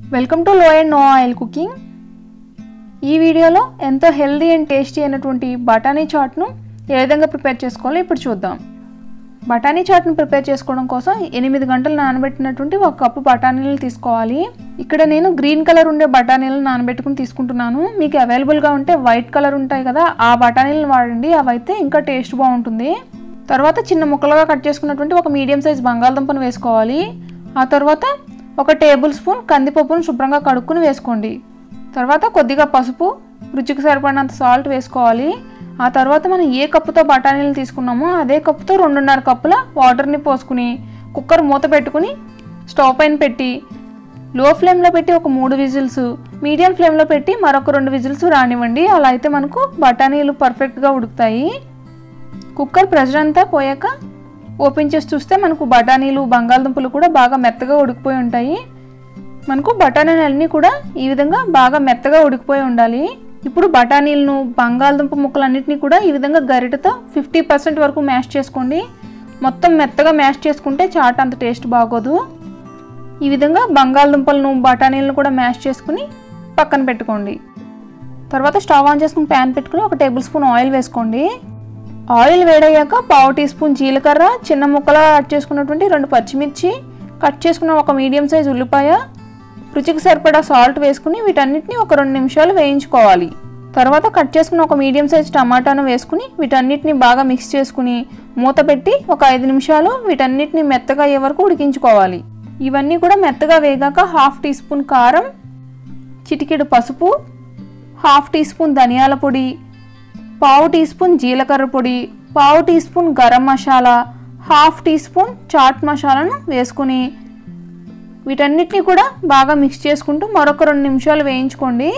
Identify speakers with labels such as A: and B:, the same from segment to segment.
A: welcome to low and no oil cooking ఈ వీడియోలో ఎంతో హెల్దీ అండ్ టేస్టీ అయినటువంటి బఠానీ చాట్ను ఏ విధంగా ప్రిపేర్ చేసుకోవాలో ఇప్పుడు చూద్దాం బఠానీ చాట్ను ప్రిపేర్ చేసుకోవడం కోసం ఎనిమిది గంటలు నానబెట్టినటువంటి ఒక కప్పు బఠానీలు తీసుకోవాలి ఇక్కడ నేను గ్రీన్ కలర్ ఉండే బఠానీలను నానబెట్టుకుని తీసుకుంటున్నాను మీకు అవైలబుల్గా ఉంటే వైట్ కలర్ ఉంటాయి కదా ఆ బఠానీలను వాడండి అవైతే ఇంకా టేస్ట్ బాగుంటుంది తర్వాత చిన్న ముక్కలుగా కట్ చేసుకున్నటువంటి ఒక మీడియం సైజ్ బంగాళదుంపను వేసుకోవాలి ఆ తర్వాత ఒక టేబుల్ స్పూన్ కందిపప్పును శుభ్రంగా కడుక్కుని వేసుకోండి తర్వాత కొద్దిగా పసుపు రుచికి సరిపడినంత సాల్ట్ వేసుకోవాలి ఆ తర్వాత మనం ఏ కప్పుతో బఠానీలు తీసుకున్నామో అదే కప్పుతో రెండున్నర కప్పుల వాటర్ని పోసుకుని కుక్కర్ మూత పెట్టుకుని స్టవ్ పైన పెట్టి లో ఫ్లేమ్లో పెట్టి ఒక మూడు విజిల్స్ మీడియం ఫ్లేమ్లో పెట్టి మరొక రెండు విజిల్స్ రానివ్వండి అలా అయితే మనకు బఠానీలు పర్ఫెక్ట్గా ఉడుకుతాయి కుక్కర్ ప్రెషర్ అంతా పోయాక ఓపెన్ చేసి చూస్తే మనకు బఠానీలు బంగాళదుంపలు కూడా బాగా మెత్తగా ఉడికిపోయి ఉంటాయి మనకు బఠానీలు అన్నీ కూడా ఈ విధంగా బాగా మెత్తగా ఉడికిపోయి ఉండాలి ఇప్పుడు బఠానీలను బంగాళదుంప ముక్కలన్నింటినీ కూడా ఈ విధంగా గరిటతో ఫిఫ్టీ పర్సెంట్ వరకు మ్యాష్ చేసుకోండి మొత్తం మెత్తగా మ్యాష్ చేసుకుంటే చాట్ అంత టేస్ట్ బాగోదు ఈ విధంగా బంగాళదుంపలను బఠానీలను కూడా మ్యాష్ చేసుకుని పక్కన పెట్టుకోండి తర్వాత స్టవ్ ఆన్ చేసుకుని ప్యాన్ పెట్టుకుని ఒక టేబుల్ స్పూన్ ఆయిల్ వేసుకోండి ఆయిల్ వేడయ్యాక పావు టీ స్పూన్ జీలకర్ర చిన్న ముక్కలా కట్ చేసుకున్నటువంటి రెండు పచ్చిమిర్చి కట్ చేసుకున్న ఒక మీడియం సైజ్ ఉల్లిపాయ రుచికి సరిపడా సాల్ట్ వేసుకుని వీటన్నిటిని ఒక రెండు నిమిషాలు వేయించుకోవాలి తర్వాత కట్ చేసుకున్న ఒక మీడియం సైజ్ టమాటాను వేసుకుని వీటన్నిటిని బాగా మిక్స్ చేసుకుని మూత పెట్టి ఒక ఐదు నిమిషాలు వీటన్నిటిని మెత్తగా అయ్యే వరకు ఉడికించుకోవాలి ఇవన్నీ కూడా మెత్తగా వేగాక హాఫ్ టీ స్పూన్ కారం చిటికెడు పసుపు హాఫ్ టీ స్పూన్ ధనియాల పొడి పావు టీ స్పూన్ జీలకర్ర పొడి పావు teaspoon garam masala half teaspoon chaat మసాలాను వేసుకుని వీటన్నిటిని కూడా బాగా మిక్స్ చేసుకుంటూ మరొక రెండు నిమిషాలు వేయించుకోండి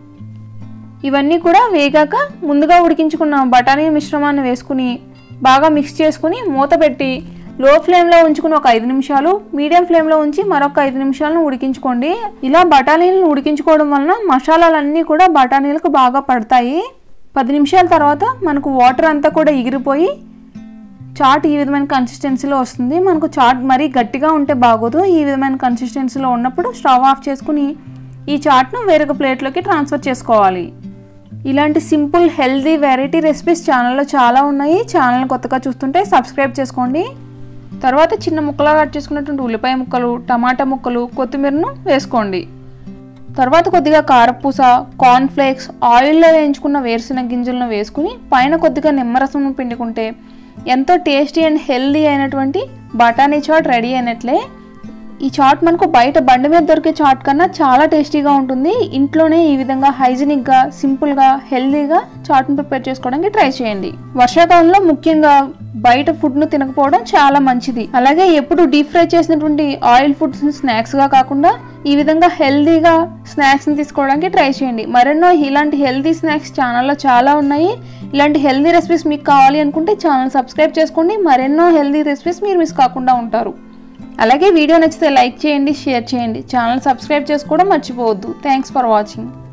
A: ఇవన్నీ కూడా వేగాక ముందుగా ఉడికించుకున్న బఠానీ మిశ్రమాన్ని వేసుకుని బాగా మిక్స్ చేసుకుని మూత పెట్టి లో ఫ్లేమ్లో ఉంచుకుని ఒక ఐదు నిమిషాలు మీడియం ఫ్లేమ్లో ఉంచి మరొక ఐదు నిమిషాలను ఉడికించుకోండి ఇలా బఠానీలను ఉడికించుకోవడం వలన మసాలాలన్నీ కూడా బఠానీలకు బాగా పడతాయి పది నిమిషాల తర్వాత మనకు వాటర్ అంతా కూడా ఎగిరిపోయి చాట్ ఈ విధమైన కన్సిస్టెన్సీలో వస్తుంది మనకు చాట్ మరీ గట్టిగా ఉంటే బాగోదు ఈ విధమైన కన్సిస్టెన్సీలో ఉన్నప్పుడు స్టవ్ ఆఫ్ చేసుకుని ఈ చాట్ను వేరొక ప్లేట్లోకి ట్రాన్స్ఫర్ చేసుకోవాలి ఇలాంటి సింపుల్ హెల్దీ వెరైటీ రెసిపీస్ ఛానల్లో చాలా ఉన్నాయి ఛానల్ కొత్తగా చూస్తుంటే సబ్స్క్రైబ్ చేసుకోండి తర్వాత చిన్న ముక్కలా కట్ చేసుకున్నటువంటి ఉల్లిపాయ ముక్కలు టమాటా ముక్కలు కొత్తిమీరను వేసుకోండి తర్వాత కొద్దిగా కారపూస కార్న్ఫ్లేక్స్ ఆయిల్లో వేయించుకున్న వేరుశెనగ గింజలను వేసుకుని పైన కొద్దిగా నిమ్మరసం పిండుకుంటే ఎంతో టేస్టీ అండ్ హెల్దీ అయినటువంటి బఠానీ చాట్ రెడీ అయినట్లే ఈ చాట్ మనకు బయట బండి మీద దొరికే చాట్ కన్నా చాలా టేస్టీగా ఉంటుంది ఇంట్లోనే ఈ విధంగా హైజీనిక్గా సింపుల్గా హెల్దీగా చాట్ను ప్రిపేర్ చేసుకోవడానికి ట్రై చేయండి వర్షాకాలంలో ముఖ్యంగా బయట ఫుడ్ను తినకపోవడం చాలా మంచిది అలాగే ఎప్పుడు డీప్ ఫ్రై చేసినటువంటి ఆయిల్ ఫుడ్స్ స్నాక్స్గా కాకుండా ఈ విధంగా హెల్దీగా స్నాక్స్ని తీసుకోవడానికి ట్రై చేయండి మరెన్నో ఇలాంటి హెల్దీ స్నాక్స్ ఛానల్లో చాలా ఉన్నాయి ఇలాంటి హెల్దీ రెసిపీస్ మీకు కావాలి అనుకుంటే ఛానల్ సబ్స్క్రైబ్ చేసుకోండి మరెన్నో హెల్దీ రెసిపీస్ మీరు మిస్ కాకుండా ఉంటారు అలాగే వీడియో నచ్చితే లైక్ చేయండి షేర్ చేయండి ఛానల్ సబ్స్క్రైబ్ చేసుకోవడం మర్చిపోవద్దు థ్యాంక్స్ ఫర్ వాచింగ్